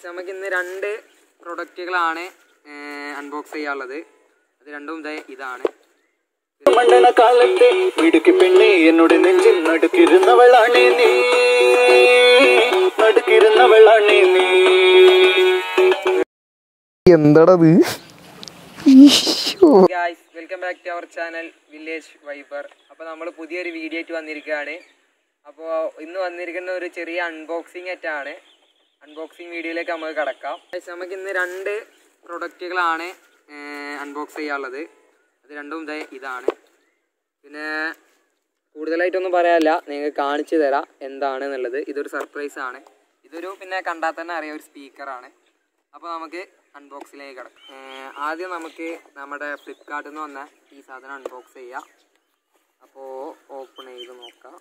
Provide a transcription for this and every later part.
നമുക്ക് ഇന്ന് രണ്ട് പ്രൊഡക്റ്റുകളാണ് അൺബോക്സ് ചെയ്യാനുള്ളത് അത് രണ്ടും ദേ ഇതാണ് മണ്ടന കാലത്തെ മിടുക്കി പെണ്ണെ എന്നോട് നെഞ്ചിൽ നടുക്കിരുന്നവളാണ് നീ നടുക്കിരുന്നവളാണ് നീ എന്താടത് guys welcome back to our channel village viber അപ്പോൾ നമ്മൾ പുതിയൊരു വീഡിയോ ആയിട്ട് വന്നിരിക്കുകയാണ് അപ്പോൾ ഇന്ന് വന്നിരിക്കുന്ന ഒരു ചെറിയ അൺബോക്സിംഗ് ആയിട്ടാണ് അൺബോക്സിംഗ് വീഡിയോയിലേക്ക് നമുക്ക് കടക്കാം Guys, നമുക്ക് ഇന്ന് രണ്ട് പ്രൊഡക്റ്റുകളാണ് അൺബോക്സ് ചെയ്യാനുള്ളത് അത് രണ്ടും ദേ ഇതാണ് പിന്നെ കൂടുതലായിട്ടൊന്നും പറയാനില്ല നിങ്ങൾക്ക് കാണിച്ചു തരാം എന്താണ് എന്നുള്ളത് ഇതൊരു സർപ്രൈസ് ആണ് ഇതൊരു പിന്നെ കണ്ടാൽ തന്നെ അറിയാം ഒരു സ്പീക്കറാണ് അപ്പോൾ നമുക്ക് അൺബോക്സിലേക്ക് കിടക്കാം ഏർ ആദ്യം നമുക്ക് നമ്മുടെ ഫ്ലിപ്കാർട്ടിൽ നിന്ന് വന്ന ഈ സാധനം അൺബോക്സ് ചെയ്യാം അപ്പോൾ ഓപ്പൺ ചെയ്ത് നോക്കാം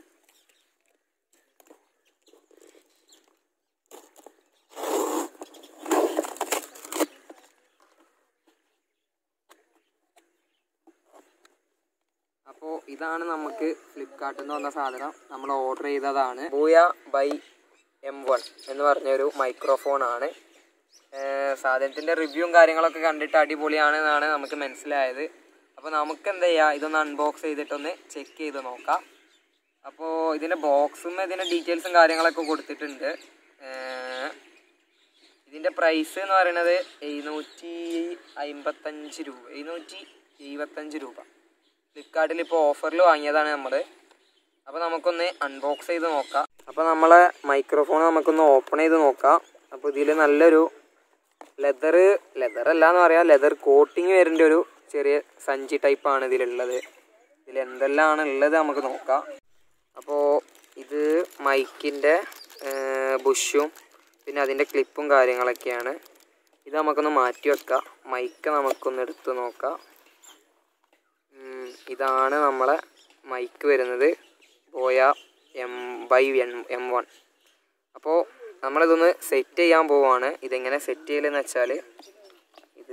അപ്പോൾ ഇതാണ് നമുക്ക് ഫ്ലിപ്കാർട്ടിൽ നിന്ന് വന്ന സാധനം നമ്മൾ ഓർഡർ ചെയ്തതാണ് ബൂയ ബൈ എം വൺ എന്ന് പറഞ്ഞൊരു മൈക്രോഫോൺ ആണ് സാധനത്തിൻ്റെ റിവ്യൂവും കാര്യങ്ങളൊക്കെ കണ്ടിട്ട് അടിപൊളിയാണ് എന്നാണ് നമുക്ക് മനസ്സിലായത് അപ്പോൾ നമുക്ക് എന്താ ചെയ്യുക ഇതൊന്ന് അൺബോക്സ് ചെയ്തിട്ടൊന്ന് ചെക്ക് ചെയ്ത് നോക്കാം അപ്പോൾ ഇതിൻ്റെ ബോക്സും ഇതിൻ്റെ ഡീറ്റെയിൽസും കാര്യങ്ങളൊക്കെ കൊടുത്തിട്ടുണ്ട് ഏർ ഇതിൻ്റെ പ്രൈസ് എന്ന് പറയുന്നത് എഴുന്നൂറ്റി അമ്പത്തഞ്ച് രൂപ എഴുന്നൂറ്റി എഴുപത്തഞ്ച് രൂപ ഫ്ലിപ്കാർട്ടിൽ ഇപ്പോൾ ഓഫറിൽ വാങ്ങിയതാണ് നമ്മൾ അപ്പോൾ നമുക്കൊന്ന് അൺബോക്സ് ചെയ്ത് നോക്കാം അപ്പോൾ നമ്മളെ മൈക്രോഫോൺ നമുക്കൊന്ന് ഓപ്പൺ ചെയ്ത് നോക്കാം അപ്പോൾ ഇതിൽ നല്ലൊരു ലെതർ ലെതർ അല്ല എന്ന് പറയാം ലെതർ കോട്ടിങ് വരുന്ന ഒരു ചെറിയ സഞ്ചി ടൈപ്പാണ് ഇതിലുള്ളത് ഇതിൽ എന്തെല്ലാമാണ് ഉള്ളത് നമുക്ക് നോക്കാം അപ്പോൾ ഇത് മൈക്കിൻ്റെ ബുഷും പിന്നെ അതിൻ്റെ ക്ലിപ്പും കാര്യങ്ങളൊക്കെയാണ് ഇത് നമുക്കൊന്ന് മാറ്റി വെക്കാം മൈക്ക് നമുക്കൊന്ന് എടുത്ത് നോക്കാം ഉം, ഇതാണ് നമ്മളെ മൈക്ക് വരുന്നത് Boya M by N M one അപ്പോൾ നമ്മളിതൊന്ന് സെറ്റ് ചെയ്യാൻ പോവാണ് ഇതെങ്ങനെ സെറ്റ് ചെയ്യലെന്ന് വെച്ചാൽ ഇത്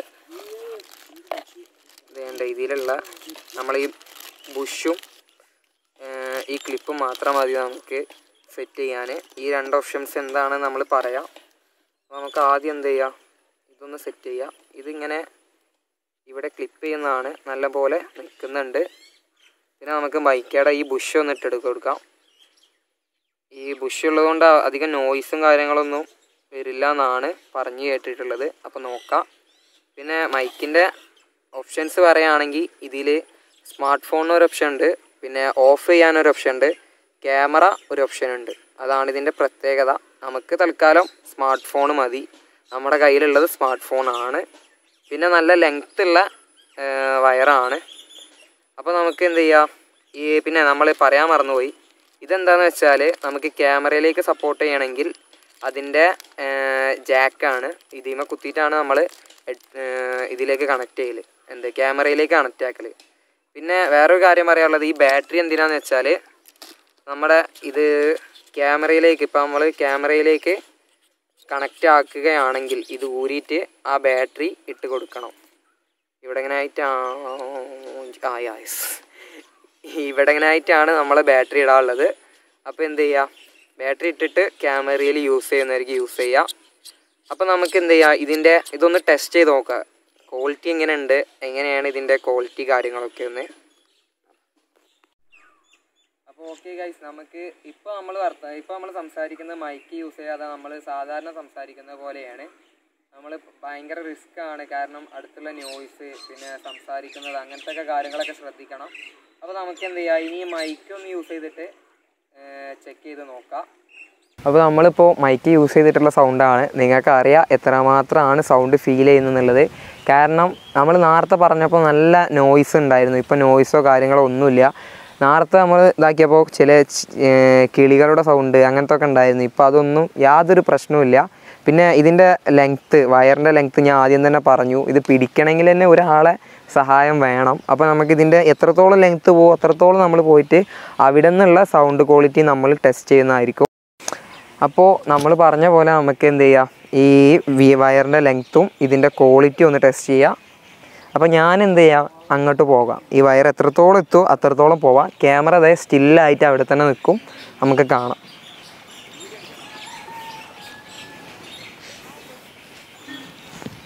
വേണ്ട ഇതിലുള്ള നമ്മൾ ഈ ബുഷും ഈ ക്ലിപ്പും മാത്രം മതി നമുക്ക് സെറ്റ് ചെയ്യാൻ ഈ രണ്ട് ഓപ്ഷൻസ് എന്താണെന്ന് നമ്മൾ പറയാം അപ്പോൾ നമുക്ക് ആദ്യം എന്ത് ചെയ്യാം ഇതൊന്ന് സെറ്റ് ചെയ്യാം ഇതിങ്ങനെ ഇവിടെ ക്ലിപ്പ് ചെയ്യുന്നതാണ് നല്ല പോലെ നിൽക്കുന്നുണ്ട് പിന്നെ നമുക്ക് ബൈക്കയുടെ ഈ ബുഷ് ഒന്ന് ഇട്ടെടുത്ത് കൊടുക്കാം ഈ ബുഷ് ഉള്ളതുകൊണ്ട് അധികം നോയ്സും കാര്യങ്ങളൊന്നും വരില്ല എന്നാണ് പറഞ്ഞു കേട്ടിട്ടുള്ളത് അപ്പോൾ നോക്കാം പിന്നെ മൈക്കിൻ്റെ ഓപ്ഷൻസ് പറയുകയാണെങ്കിൽ ഇതിൽ സ്മാർട്ട് ഫോണിന് ഒരു ഓപ്ഷൻ ഉണ്ട് പിന്നെ ഓഫ് ചെയ്യാനൊരു ഓപ്ഷൻ ഉണ്ട് ക്യാമറ ഒരു ഓപ്ഷൻ ഉണ്ട് അതാണ് ഇതിൻ്റെ പ്രത്യേകത നമുക്ക് തൽക്കാലം സ്മാർട്ട് ഫോൺ മതി നമ്മുടെ കയ്യിലുള്ളത് സ്മാർട്ട് ഫോണാണ് പിന്നെ നല്ല ലെങ്ത് ഉള്ള വയറാണ് അപ്പോൾ നമുക്ക് എന്ത് ചെയ്യാം ഈ പിന്നെ നമ്മൾ പറയാൻ മറന്നുപോയി ഇതെന്താണെന്ന് വെച്ചാൽ നമുക്ക് ക്യാമറയിലേക്ക് സപ്പോർട്ട് ചെയ്യണമെങ്കിൽ അതിൻ്റെ ജാക്കാണ് ഇതിമ കുത്തിയിട്ടാണ് നമ്മൾ ഇതിലേക്ക് കണക്ട് ചെയ്യൽ എന്ത് ക്യാമറയിലേക്ക് കണക്റ്റ് ആക്കൽ പിന്നെ വേറൊരു കാര്യം പറയാനുള്ളത് ഈ ബാറ്ററി എന്തിനാന്ന് വെച്ചാൽ നമ്മുടെ ഇത് ക്യാമറയിലേക്ക് ഇപ്പോൾ നമ്മൾ ക്യാമറയിലേക്ക് കണക്റ്റ് ആക്കുകയാണെങ്കിൽ ഇത് ഊരിയിട്ട് ആ ബാറ്ററി ഇട്ട് കൊടുക്കണം ഇവിടെ ഇങ്ങനെ ആയിട്ട് ആ യാസ് ഇവിടെ ഇങ്ങനെ ആയിട്ടാണ് നമ്മൾ ബാറ്ററി ഇടാനുള്ളത് അപ്പോൾ എന്ത് ചെയ്യുക ബാറ്ററി ഇട്ടിട്ട് ക്യാമറയിൽ യൂസ് ചെയ്യുന്നവർക്ക് യൂസ് ചെയ്യാം അപ്പോൾ നമുക്ക് എന്ത് ചെയ്യാം ഇതിൻ്റെ ഇതൊന്ന് ടെസ്റ്റ് ചെയ്ത് നോക്കാം ക്വാളിറ്റി എങ്ങനെയുണ്ട് എങ്ങനെയാണ് ഇതിൻ്റെ ക്വാളിറ്റി കാര്യങ്ങളൊക്കെ ഒന്ന് അപ്പോൾ ഓക്കെ ഗൈസ് നമുക്ക് ഇപ്പോൾ നമ്മൾ വർത്ത ഇപ്പോൾ നമ്മൾ സംസാരിക്കുന്നത് മൈക്ക് യൂസ് ചെയ്യാതെ നമ്മൾ സാധാരണ സംസാരിക്കുന്ന പോലെയാണ് നമ്മൾ ഭയങ്കര റിസ്ക് ആണ് കാരണം അടുത്തുള്ള നോയ്സ് പിന്നെ സംസാരിക്കുന്നത് അങ്ങനത്തെ ഒക്കെ കാര്യങ്ങളൊക്കെ ശ്രദ്ധിക്കണം അപ്പോൾ നമുക്ക് എന്ത് ചെയ്യാം ഇനി മൈക്ക് ഒന്ന് യൂസ് ചെയ്തിട്ട് ചെക്ക് ചെയ്ത് നോക്കാം അപ്പോൾ നമ്മളിപ്പോൾ മൈക്ക് യൂസ് ചെയ്തിട്ടുള്ള സൗണ്ടാണ് നിങ്ങൾക്ക് അറിയാം എത്രമാത്രമാണ് സൗണ്ട് ഫീൽ ചെയ്യുന്നുള്ളത് കാരണം നമ്മൾ നേരത്തെ പറഞ്ഞപ്പോൾ നല്ല നോയ്സ് ഉണ്ടായിരുന്നു ഇപ്പോൾ നോയ്സോ കാര്യങ്ങളോ ഒന്നുമില്ല നേരത്തെ നമ്മൾ ഇതാക്കിയപ്പോൾ ചില ച്- ഏർ കിളികളുടെ സൗണ്ട് അങ്ങനത്തെ ഒക്കെ ഉണ്ടായിരുന്നു ഇപ്പോൾ അതൊന്നും യാതൊരു പ്രശ്നവുമില്ല പിന്നെ ഇതിൻ്റെ ലെങ്ത്ത് വയറിൻ്റെ ലെങ്ത്ത് ഞാൻ ആദ്യം തന്നെ പറഞ്ഞു ഇത് പിടിക്കണമെങ്കിൽ തന്നെ ഒരാളെ സഹായം വേണം അപ്പോൾ നമുക്കിതിൻ്റെ എത്രത്തോളം ലെങ്ത്ത് പോകും അത്രത്തോളം നമ്മൾ പോയിട്ട് അവിടെ നിന്നുള്ള സൗണ്ട് ക്വാളിറ്റി നമ്മൾ ടെസ്റ്റ് ചെയ്യുന്നതായിരിക്കും അപ്പോൾ നമ്മൾ പറഞ്ഞ പോലെ നമുക്ക് എന്ത് ചെയ്യാം ഈ വി വയറിൻ്റെ ലെങ്ത്തും ഇതിൻ്റെ ക്വാളിറ്റി ഒന്ന് ടെസ്റ്റ് ചെയ്യാം അപ്പോൾ ഞാൻ എന്ത് ചെയ്യാം അങ്ങോട്ട് പോകാം ഈ വയർ എത്രത്തോളം എത്തുമോ അത്രത്തോളം പോവാം ക്യാമറ അതേ സ്റ്റില്ലായിട്ട് അവിടെ തന്നെ നിൽക്കും നമുക്ക് കാണാം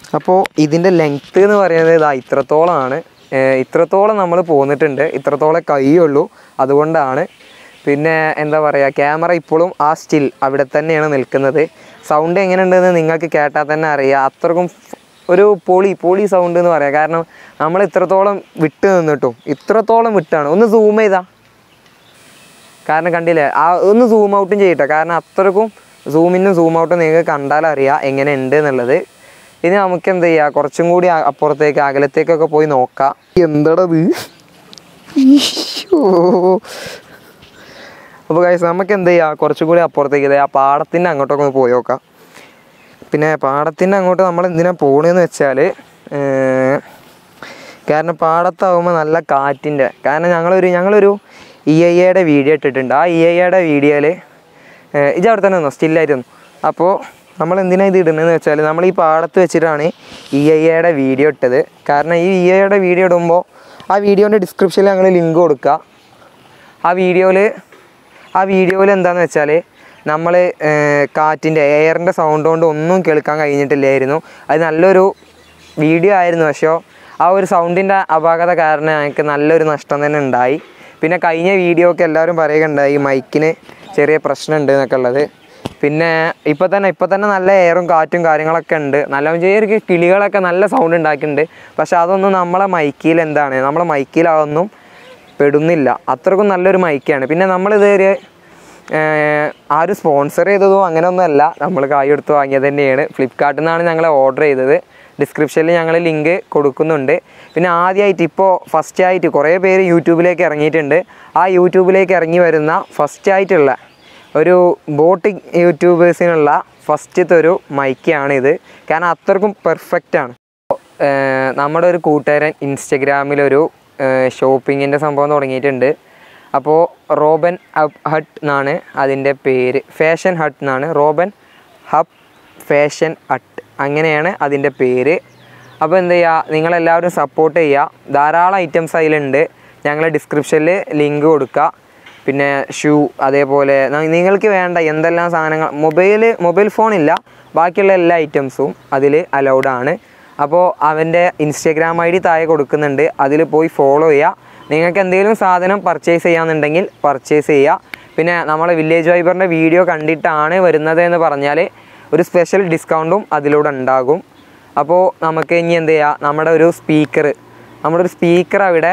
അപ്പോൾ ഇതിൻ്റെ ലെങ്ത്ത് എന്ന് പറയുന്നത് ഇതാ ഇത്രത്തോളമാണ് ഏർ ഇത്രത്തോളം നമ്മൾ പോന്നിട്ടുണ്ട് ഇത്രത്തോളം കൈയുള്ളൂ അതുകൊണ്ടാണ് പിന്നെ എന്താ പറയുക ക്യാമറ ഇപ്പോഴും ആ സ്റ്റിൽ അവിടെ തന്നെയാണ് നിൽക്കുന്നത് സൗണ്ട് എങ്ങനെയുണ്ടെന്ന് നിങ്ങൾക്ക് കേട്ടാൽ തന്നെ അറിയാം അത്രക്കും ഫ്- ഒരു പൊളി പൊളി സൗണ്ട് എന്ന് പറയാം കാരണം നമ്മൾ ഇത്രത്തോളം വിട്ട് നിന്നിട്ടും ഇത്രത്തോളം വിട്ടാണ് ഒന്ന് സൂം ചെയ്താ കാരണം കണ്ടില്ലേ ആ ഒന്ന് സൂം ഔട്ടും ചെയ്യട്ടെ കാരണം അത്രക്കും സൂമിനും സൂം ഔട്ടും നിങ്ങൾക്ക് കണ്ടാലറിയാം എങ്ങനെ ഉണ്ട് എന്നുള്ളത് ഇനി നമുക്ക് എന്ത് ചെയ്യാം കുറച്ചും കൂടി അ- അപ്പുറത്തേക്ക് അകലത്തേക്കൊക്കെ പോയി നോക്കാം എന്താടത് അപ്പോൾ കഴിച്ച് നമുക്ക് എന്ത് ചെയ്യാം കുറച്ചും കൂടി അപ്പുറത്തേക്ക് ഇതേ ആ പാടത്തിൻ്റെ അങ്ങോട്ടൊക്കെ ഒന്ന് പോയി നോക്കാം പിന്നെ പാടത്തിൻ്റെ അങ്ങോട്ട് നമ്മൾ എന്തിനാണ് പോകണമെന്ന് വെച്ചാൽ കാരണം പാടത്താവുമ്പോൾ നല്ല കാറ്റിൻ്റെ കാരണം ഞങ്ങളൊരു ഞങ്ങളൊരു ഇ ഐ എയുടെ വീഡിയോ ഇട്ടിട്ടുണ്ട് ആ ഇ ഐ എയുടെ വീഡിയോയിൽ ഇത് അവിടെ തന്നെ നിന്നോ സ്റ്റില്ലായിരുന്നു അപ്പോൾ നമ്മൾ എന്തിനാണ് ഇത് ഇടുന്നതെന്ന് വെച്ചാൽ നമ്മൾ ഈ പാടത്ത് വെച്ചിട്ടാണ് ഇ ഐ എയുടെ വീഡിയോ ഇട്ടത് കാരണം ഈ ഇ ഐയുടെ വീഡിയോ ഇടുമ്പോൾ ആ വീഡിയോൻ്റെ ഡിസ്ക്രിപ്ഷനിൽ ഞങ്ങൾ ലിങ്ക് കൊടുക്കുക ആ വീഡിയോയിൽ ആ വീഡിയോയിൽ എന്താണെന്ന് വെച്ചാൽ നമ്മൾ കാറ്റിൻ്റെ എയറിൻ്റെ സൗണ്ട് കൊണ്ട് ഒന്നും കേൾക്കാൻ കഴിഞ്ഞിട്ടില്ലായിരുന്നു അത് നല്ലൊരു വീഡിയോ ആയിരുന്നു പക്ഷേ ആ ഒരു സൗണ്ടിൻ്റെ അപാകത കാരണം ഞങ്ങൾക്ക് നല്ലൊരു നഷ്ടം തന്നെ ഉണ്ടായി പിന്നെ കഴിഞ്ഞ വീഡിയോ ഒക്കെ എല്ലാവരും പറയുകയുണ്ടായി മൈക്കിന് ചെറിയ പ്രശ്നമുണ്ട് എന്നൊക്കെ ഉള്ളത് പിന്നെ ഇപ്പോൾ തന്നെ ഇപ്പോൾ തന്നെ നല്ല എയറും കാറ്റും കാര്യങ്ങളൊക്കെ ഉണ്ട് നല്ല ചെറിയ കിളികളൊക്കെ നല്ല സൗണ്ട് ഉണ്ടാക്കിയിട്ടുണ്ട് പക്ഷെ അതൊന്നും നമ്മളെ മൈക്കിൽ എന്താണ് നമ്മളെ മൈക്കിൽ അതൊന്നും പെടുന്നില്ല അത്രക്കും നല്ലൊരു മൈക്കാണ് പിന്നെ നമ്മളിത് ഒരു ഏർ, ആരും സ്പോൺസർ ചെയ്തതോ അങ്ങനെയൊന്നുമല്ല നമ്മൾ കായ് എടുത്ത് വാങ്ങിയത് തന്നെയാണ് ഫ്ലിപ്കാർട്ടിൽ നിന്നാണ് ഞങ്ങൾ ഓർഡർ ചെയ്തത് ഡിസ്ക്രിപ്ഷനിൽ ഞങ്ങൾ ലിങ്ക് കൊടുക്കുന്നുണ്ട് പിന്നെ ആദ്യമായിട്ട് ഇപ്പോൾ ഫസ്റ്റ് ആയിട്ട് കുറേ പേര് യൂട്യൂബിലേക്ക് ഇറങ്ങിയിട്ടുണ്ട് ആ യൂട്യൂബിലേക്ക് ഇറങ്ങി വരുന്ന ഫസ്റ്റ് ആയിട്ടുള്ള ഒരു ബോട്ടിംഗ് യൂട്യൂബേഴ്സിനുള്ള ഫസ്റ്റത്തെ ഒരു മൈക്കാണിത് കാരണം അത്രക്കും പെർഫെക്റ്റ് ആണ് ഏർ നമ്മുടെ ഒരു കൂട്ടുകാരൻ ഇൻസ്റ്റഗ്രാമിലൊരു ഷോപ്പിങ്ങിൻ്റെ സംഭവം തുടങ്ങിയിട്ടുണ്ട് അപ്പോൾ റോബൻ ഹബ് ഹട്ട് എന്നാണ് അതിൻ്റെ പേര് ഫാഷൻ ഹട്ട് എന്നാണ് റോബൻ ഹബ് ഫാഷൻ ഹട്ട് അങ്ങനെയാണ് അതിൻ്റെ പേര് അപ്പോൾ എന്ത് ചെയ്യുക നിങ്ങളെല്ലാവരും സപ്പോർട്ട് ചെയ്യുക ധാരാളം ഐറ്റംസ് അതിലുണ്ട് ഞങ്ങൾ ഡിസ്ക്രിപ്ഷനിൽ ലിങ്ക് കൊടുക്കുക പിന്നെ ഷൂ അതേപോലെ ന- നിങ്ങൾക്ക് വേണ്ട എന്തെല്ലാം സാധനങ്ങൾ മൊബൈൽ മൊബൈൽ ഫോൺ ഇല്ല ബാക്കിയുള്ള എല്ലാ ഐറ്റംസും അതിൽ അലൗഡ് ആണ് അപ്പോൾ അവൻ്റെ ഇൻസ്റ്റാഗ്രാം ഐ ഡി താഴെ കൊടുക്കുന്നുണ്ട് അതിൽ പോയി ഫോളോ ചെയ്യുക നിങ്ങൾക്ക് എന്തെങ്കിലും സാധനം പർച്ചേസ് ചെയ്യാന്നുണ്ടെങ്കിൽ പർച്ചേസ് ചെയ്യുക പിന്നെ നമ്മളെ വില്ലേജ് വൈബറിൻ്റെ വീഡിയോ കണ്ടിട്ടാണ് വരുന്നത് എന്ന് പറഞ്ഞാൽ ഒരു സ്പെഷ്യൽ ഡിസ്കൗണ്ടും അതിലൂടെ ഉണ്ടാകും അപ്പോൾ നമുക്ക് ഇനി എന്ത് ചെയ്യുക നമ്മുടെ ഒരു സ്പീക്കർ നമ്മുടെ ഒരു സ്പീക്കർ അവിടെ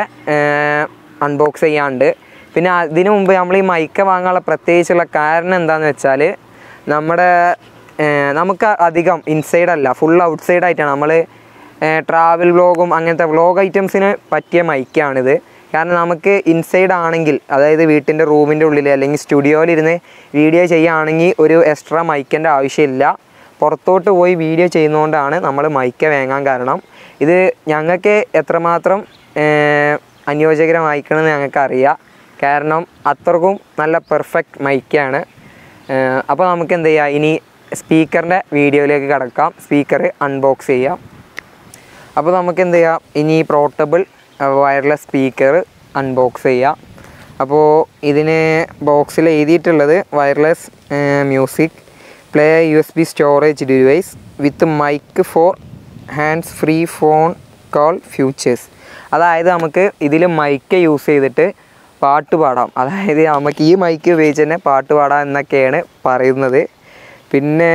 അൺബോക്സ് ചെയ്യാണ്ട് പിന്നെ അതിനു മുമ്പ് നമ്മൾ ഈ മൈക്ക വാങ്ങാനുള്ള പ്രത്യേകിച്ചുള്ള കാരണം എന്താണെന്ന് വെച്ചാൽ നമ്മുടെ ഏർ നമുക്ക് അധികം ഇൻസൈഡ് അല്ല ഫുൾ ഔട്ട് സൈഡ് ആയിട്ടാണ് നമ്മൾ ട്രാവൽ വ്ളോഗും അങ്ങനത്തെ വ്ളോഗ് ഐറ്റംസിന് പറ്റിയ മൈക്കാണിത് കാരണം നമുക്ക് ഇൻസൈഡ് ആണെങ്കിൽ അതായത് വീട്ടിൻ്റെ റൂമിൻ്റെ ഉള്ളിൽ അല്ലെങ്കിൽ സ്റ്റുഡിയോയിലിരുന്ന് വീഡിയോ ചെയ്യുകയാണെങ്കിൽ ഒരു എക്സ്ട്രാ മൈക്കിൻ്റെ ആവശ്യമില്ല പുറത്തോട്ട് പോയി വീഡിയോ ചെയ്യുന്നതുകൊണ്ടാണ് നമ്മൾ മൈക്ക വാങ്ങാൻ കാരണം ഇത് ഞങ്ങൾക്ക് എത്രമാത്രം ഏർ, അനുയോജ്യകരമായിക്കണമെന്ന് ഞങ്ങൾക്ക് അറിയാം കാരണം അത്രക്കും നല്ല പെർഫെക്റ്റ് മൈക്കാണ് അപ്പോൾ നമുക്ക് എന്ത് ചെയ്യാം ഇനി സ്പീക്കറിൻ്റെ വീഡിയോയിലേക്ക് കടക്കാം സ്പീക്കർ അൺബോക്സ് ചെയ്യാം അപ്പോൾ നമുക്ക് എന്ത് ചെയ്യാം ഇനി പോർട്ടബിൾ വയർലെസ് സ്പീക്കർ അൺബോക്സ് ചെയ്യാം അപ്പോൾ ഇതിന് ബോക്സിൽ എഴുതിയിട്ടുള്ളത് wireless music play U S B storage device with mic for hands free phone call futures അതായത് നമുക്ക് ഇതിൽ മൈക്ക് യൂസ് ചെയ്തിട്ട് പാട്ട് പാടാം അതായത് നമുക്ക് ഈ മൈക്ക് ഉപയോഗിച്ച് തന്നെ പാട്ട് പാടാം എന്നൊക്കെയാണ് പറയുന്നത് പിന്നെ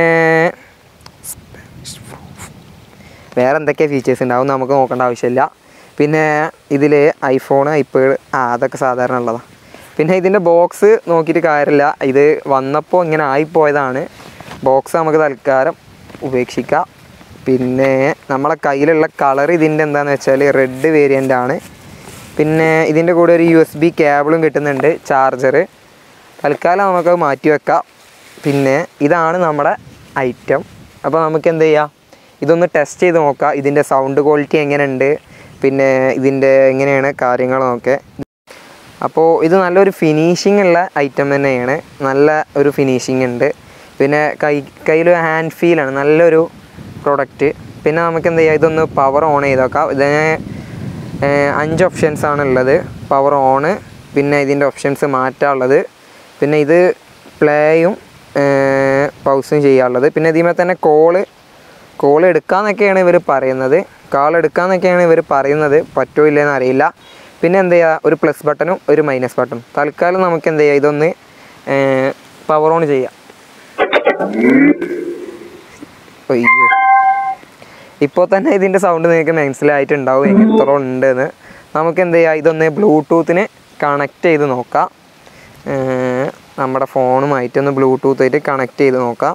വേറെ എന്തൊക്കെ ഫീച്ചേഴ്സ് ഉണ്ടാവും നമുക്ക് നോക്കേണ്ട ആവശ്യമില്ല പിന്നെ ഇതിൽ ഐഫോൺ ഐപാഡ് ആ അതൊക്കെ സാധാരണ ഉള്ളതാണ് പിന്നെ ഇതിൻ്റെ ബോക്സ് നോക്കിയിട്ട് കാര്യമില്ല ഇത് വന്നപ്പോൾ ഇങ്ങനെ ആയിപ്പോയതാണ് ബോക്സ് നമുക്ക് തൽക്കാലം ഉപേക്ഷിക്കാം പിന്നെ നമ്മളെ കയ്യിലുള്ള കളർ ഇതിൻ്റെ എന്താണെന്ന് വെച്ചാൽ റെഡ് വേരിയൻ്റ് ആണ് പിന്നെ ഇതിൻ്റെ കൂടെ ഒരു യു എസ് ബി കേബിളും കിട്ടുന്നുണ്ട് ചാർജർ തൽക്കാലം നമുക്കത് മാറ്റി വെക്കാം പിന്നെ ഇതാണ് നമ്മുടെ ഐറ്റം അപ്പോൾ നമുക്ക് എന്ത് ചെയ്യാം ഇതൊന്ന് ടെസ്റ്റ് ചെയ്ത് നോക്കാം ഇതിൻ്റെ സൗണ്ട് ക്വാളിറ്റി എങ്ങനെയുണ്ട് പിന്നെ ഇതിൻ്റെ എങ്ങനെയാണ് കാര്യങ്ങളൊക്കെ അപ്പോൾ ഇത് നല്ലൊരു ഫിനിഷിംഗ് ഉള്ള ഐറ്റം തന്നെയാണ് നല്ല ഒരു ഫിനിഷിംഗ് ഉണ്ട് പിന്നെ കൈ കയ്യിൽ ഹാൻഡ് ഫീലാണ് നല്ലൊരു പ്രൊഡക്റ്റ് പിന്നെ നമുക്ക് എന്ത് ചെയ്യാം ഇതൊന്ന് പവർ ഓൺ ചെയ്ത് നോക്കാം ഇതിന് ഏഹ്, അഞ്ച് ഓപ്ഷൻസ് ആണ് ഉള്ളത് പവർ ഓണ് പിന്നെ ഇതിൻ്റെ ഓപ്ഷൻസ് മാറ്റാനുള്ളത് പിന്നെ ഇത് പ്ലേയും പൗസും ചെയ്യാനുള്ളത് പിന്നെ ഇതിന്മേൽ തന്നെ കോള് കോൾ എടുക്കാന്നൊക്കെയാണ് ഇവർ പറയുന്നത് കാൾ എടുക്കാന്നൊക്കെയാണ് ഇവർ പറയുന്നത് പറ്റോ ഇല്ലയെന്ന് അറിയില്ല പിന്നെ എന്ത് ചെയ്യുക ഒരു പ്ലസ് ബട്ടണും ഒരു മൈനസ് ബട്ടണും തൽക്കാലം നമുക്ക് എന്ത് ചെയ്യുക ഇതൊന്ന് പവർ ഓൺ ചെയ്യാം അയ്യോ ഇപ്പോൾ തന്നെ ഇതിൻ്റെ സൗണ്ട് നിങ്ങൾക്ക് മനസ്സിലായിട്ടുണ്ടാവും എത്ര ഉണ്ടെന്ന് നമുക്ക് എന്ത് ചെയ്യാം ഇതൊന്ന് ബ്ലൂടൂത്തിന് കണക്ട് ചെയ്ത് നോക്കാം ഏർ നമ്മുടെ ഫോണുമായിട്ടൊന്ന് ബ്ലൂടൂത്ത് ആയിട്ട് കണക്ട് ചെയ്ത് നോക്കാം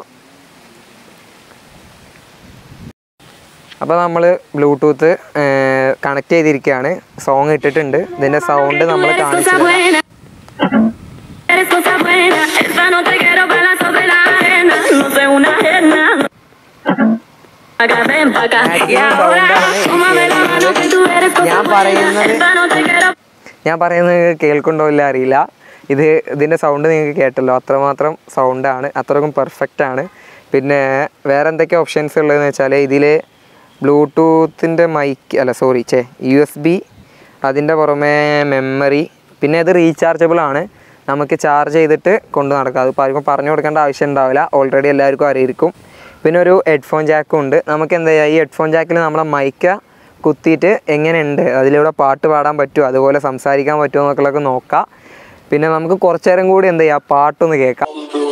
അപ്പോൾ നമ്മൾ ബ്ലൂടൂത്ത് കണക്ട് ചെയ്തിരിക്കുകയാണ് സോങ് ഇട്ടിട്ടുണ്ട് ഇതിൻ്റെ സൗണ്ട് നമ്മൾ Eres കാണിച്ചു cosa തരാം. buena. Eres cosa buena. Esta noche quiero bailar sobre la arena. No sé una ajena. Acá ven pa' acá. Y Maximum ahora, sound ആണ് tómame la mano que tú eres cosa ഞാൻ buena. പറയുന്നത് Esta noche quiero ഞാൻ പറയുന്നത് നിങ്ങൾക്ക് കേൾക്കുന്നുണ്ടോ ഇല്ല അറിയില്ല ഇത് ഇതിൻ്റെ സൗണ്ട് നിങ്ങൾക്ക് കേട്ടല്ലോ അത്രമാത്രം സൗണ്ടാണ് അത്രക്കും പെർഫെക്റ്റ് ആണ് പിന്നെ വേറെ എന്തൊക്കെ ഓപ്ഷൻസ് ഉള്ളതെന്ന് വെച്ചാൽ ഇതിൽ ബ്ലൂടൂത്തിൻ്റെ മൈക്ക് അല്ല സോറി ചേ യു എസ് ബി അതിൻ്റെ പുറമെ മെമ്മറി പിന്നെ ഇത് റീചാർജബിൾ ആണ് നമുക്ക് ചാർജ് ചെയ്തിട്ട് കൊണ്ട് നടക്കാം അത് ആർക്കും പറഞ്ഞു കൊടുക്കേണ്ട ആവശ്യം ഉണ്ടാവില്ല ഓൾറെഡി എല്ലാവർക്കും അറിയിരിക്കും പിന്നെ ഒരു ഹെഡ്ഫോൺ ജാക്കും ഉണ്ട് നമുക്ക് എന്താ ചെയ്യുക ഈ ഹെഡ്ഫോൺ ജാക്കിൽ നമ്മളെ മൈക്ക കുത്തിയിട്ട് എങ്ങനെയുണ്ട് അതിലൂടെ പാട്ട് പാടാൻ പറ്റുമോ അതുപോലെ സംസാരിക്കാൻ പറ്റുമോ എന്നൊക്കെ നോക്കാം പിന്നെ നമുക്ക് കുറച്ചു നേരം കൂടി എന്ത് ചെയ്യാം പാട്ടൊന്ന് കേൾക്കാം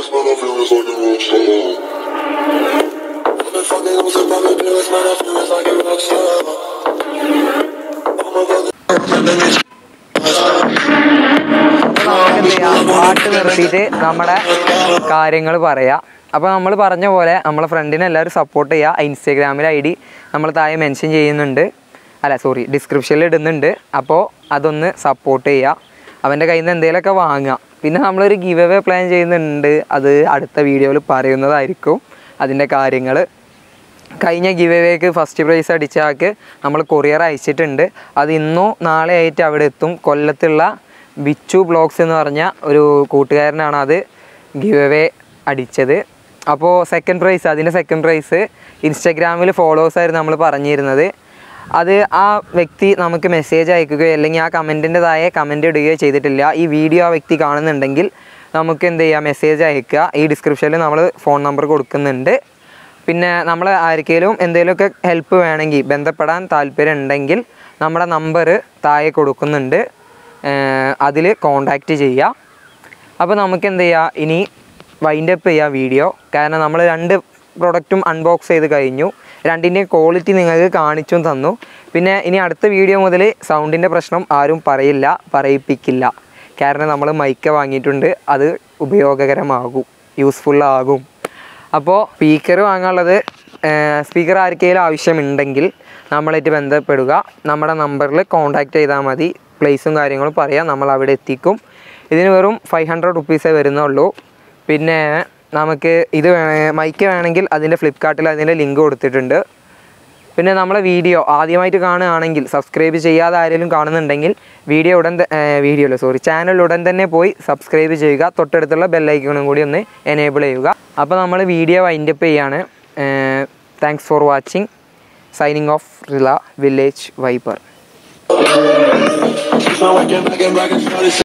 അപ്പോൾ നമുക്ക് എന്ത് ചെയ്യാം പാട്ട് നിർത്തിയിട്ട് നമ്മുടെ കാര്യങ്ങൾ പറയാം അപ്പോൾ നമ്മൾ പറഞ്ഞ പോലെ നമ്മളെ ഫ്രണ്ടിനെ എല്ലാവരും സപ്പോർട്ട് ചെയ്യുക ഇൻസ്റ്റാഗ്രാമിൽ ഐ ഡി നമ്മൾ താഴെ മെൻഷൻ ചെയ്യുന്നുണ്ട് അല്ല സോറി ഡിസ്ക്രിപ്ഷനിൽ ഇടുന്നുണ്ട് അപ്പോൾ അതൊന്ന് സപ്പോർട്ട് ചെയ്യുക അവൻ്റെ കയ്യിൽ നിന്ന് എന്തെങ്കിലുമൊക്കെ വാങ്ങുക പിന്നെ നമ്മളൊരു ഗിവ് അവേ പ്ലാൻ ചെയ്യുന്നുണ്ട് അത് അടുത്ത വീഡിയോയിൽ പറയുന്നതായിരിക്കും അതിൻ്റെ കാര്യങ്ങൾ കഴിഞ്ഞ ഗിവ് അവേക്ക് ഫസ്റ്റ് പ്രൈസ് അടിച്ച ആൾക്ക് നമ്മൾ കൊറിയർ അയച്ചിട്ടുണ്ട് അത് ഇന്നോ നാളെ ആയിട്ട് അവിടെ എത്തും കൊല്ലത്തുള്ള ബിച്ചു ബ്ലോഗ്സ് എന്ന് പറഞ്ഞ ഒരു കൂട്ടുകാരനാണ് അത് ഗിവ് അവേ അടിച്ചത് അപ്പോൾ സെക്കൻഡ് പ്രൈസ് അതിൻ്റെ സെക്കൻഡ് പ്രൈസ് ഇൻസ്റ്റഗ്രാമിൽ ഫോളോവേഴ്സ് ആയിരുന്നു നമ്മൾ പറഞ്ഞിരുന്നത് അത് ആ വ്യക്തി നമുക്ക് മെസ്സേജ് അയക്കുകയോ അല്ലെങ്കിൽ ആ കമൻറ്റിൻ്റെ താഴെ കമൻറ്റ് ഇടുകയോ ചെയ്തിട്ടില്ല ഈ വീഡിയോ ആ വ്യക്തി കാണുന്നുണ്ടെങ്കിൽ നമുക്ക് എന്ത് ചെയ്യാം മെസ്സേജ് അയക്കുക ഈ ഡിസ്ക്രിപ്ഷനിൽ നമ്മൾ ഫോൺ നമ്പർ കൊടുക്കുന്നുണ്ട് പിന്നെ നമ്മൾ ആർക്കെങ്കിലും എന്തെങ്കിലുമൊക്കെ ഹെൽപ്പ് വേണമെങ്കിൽ ബന്ധപ്പെടാൻ താല്പര്യം ഉണ്ടെങ്കിൽ നമ്മുടെ നമ്പർ താഴെ കൊടുക്കുന്നുണ്ട് അതിൽ കോണ്ടാക്റ്റ് ചെയ്യുക അപ്പോൾ നമുക്ക് എന്ത് ചെയ്യുക ഇനി വൈൻഡ് അപ്പ് ചെയ്യുക വീഡിയോ കാരണം നമ്മൾ രണ്ട് പ്രൊഡക്റ്റും അൺബോക്സ് ചെയ്ത് കഴിഞ്ഞു രണ്ടിൻ്റെയും ക്വാളിറ്റി നിങ്ങൾക്ക് കാണിച്ചും തന്നു പിന്നെ ഇനി അടുത്ത വീഡിയോ മുതൽ സൗണ്ടിൻ്റെ പ്രശ്നം ആരും പറയില്ല പറയിപ്പിക്കില്ല കാരണം നമ്മൾ മൈക്ക വാങ്ങിയിട്ടുണ്ട് അത് ഉപയോഗകരമാകും യൂസ്ഫുള്ളാകും അപ്പോൾ സ്പീക്കർ വാങ്ങാനുള്ളത് സ്പീക്കർ ആർക്കെങ്കിലും ആവശ്യമുണ്ടെങ്കിൽ നമ്മളായിട്ട് ബന്ധപ്പെടുക നമ്മുടെ നമ്പറിൽ കോൺടാക്റ്റ് ചെയ്താൽ മതി പ്ലേസും കാര്യങ്ങളും പറയാം നമ്മൾ അവിടെ എത്തിക്കും ഇതിന് വെറും ഫൈവ് ഹൺഡ്രഡ് റുപ്പീസേ വരുന്നുള്ളൂ പിന്നെ നമുക്ക് ഇത് വേണേ മൈക്ക് വേണമെങ്കിൽ അതിൻ്റെ ഫ്ലിപ്കാർട്ടിൽ അതിൻ്റെ ലിങ്ക് കൊടുത്തിട്ടുണ്ട് പിന്നെ നമ്മളെ വീഡിയോ ആദ്യമായിട്ട് കാണുകയാണെങ്കിൽ സബ്സ്ക്രൈബ് ചെയ്യാതെ ആരെങ്കിലും കാണുന്നുണ്ടെങ്കിൽ വീഡിയോ ഉടൻ വീഡിയോ അല്ല സോറി ചാനൽ ഉടൻ തന്നെ പോയി സബ്സ്ക്രൈബ് ചെയ്യുക തൊട്ടടുത്തുള്ള ബെല്ലൈക്കണും കൂടി ഒന്ന് എനേബിൾ ചെയ്യുക അപ്പോൾ നമ്മൾ വീഡിയോ വൈൻഡപ്പ് ചെയ്യാണ് thanks for watching signing off റില വില്ലേജ് വൈപ്പർ